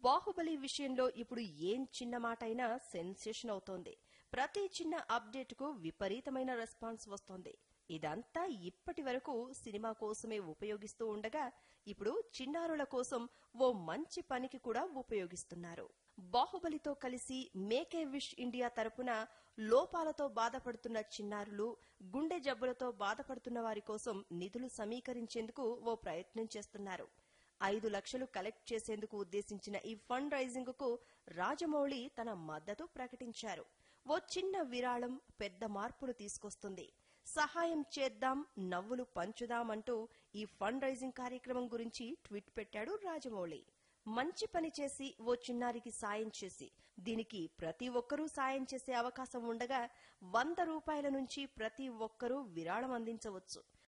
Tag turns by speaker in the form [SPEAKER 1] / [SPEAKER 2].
[SPEAKER 1] బాహుబలి విషయంలో ఇప్పుడు ఏం చిన్న మాట అయినా సెన్సేషన్ అవుతోంది ప్రతి చిన్న అప్డేట్ కు విపరీతమైన రెస్పాన్స్ వస్తోంది ఇదంతా ఇప్పటి వరకు సినిమా కోసమే ఉపయోగిస్తూ ఉండగా ఇప్పుడు చిన్నారుల కోసం ఓ మంచి పనికి కూడా ఉపయోగిస్తున్నారు బాహుబలితో కలిసి మేకే విష్ ఇండియా తరపున లోపాలతో బాధపడుతున్న చిన్నారులు గుండె జబ్బులతో బాధపడుతున్న వారి కోసం నిధులు సమీకరించేందుకు ఓ ప్రయత్నం చేస్తున్నారు ఐదు లక్షలు కలెక్ట్ చేసేందుకు ఉద్దేశించిన ఈ ఫండ్ రైజింగ్ కు రాజమౌళి తన మద్దతు ప్రకటించారు ఓ చిన్న విరాళం పెద్ద మార్పులు తీసుకొస్తుంది సహాయం చేద్దాం నవ్వులు పంచుదామంటూ ఈ ఫండ్ రైజింగ్ కార్యక్రమం గురించి ట్వీట్ పెట్టాడు రాజమౌళి మంచి పని చేసి ఓ చిన్నారికి సాయం చేసి దీనికి ప్రతి ఒక్కరూ సాయం చేసే అవకాశం ఉండగా వంద రూపాయల నుంచి ప్రతి ఒక్కరూ విరాళం అందించవచ్చు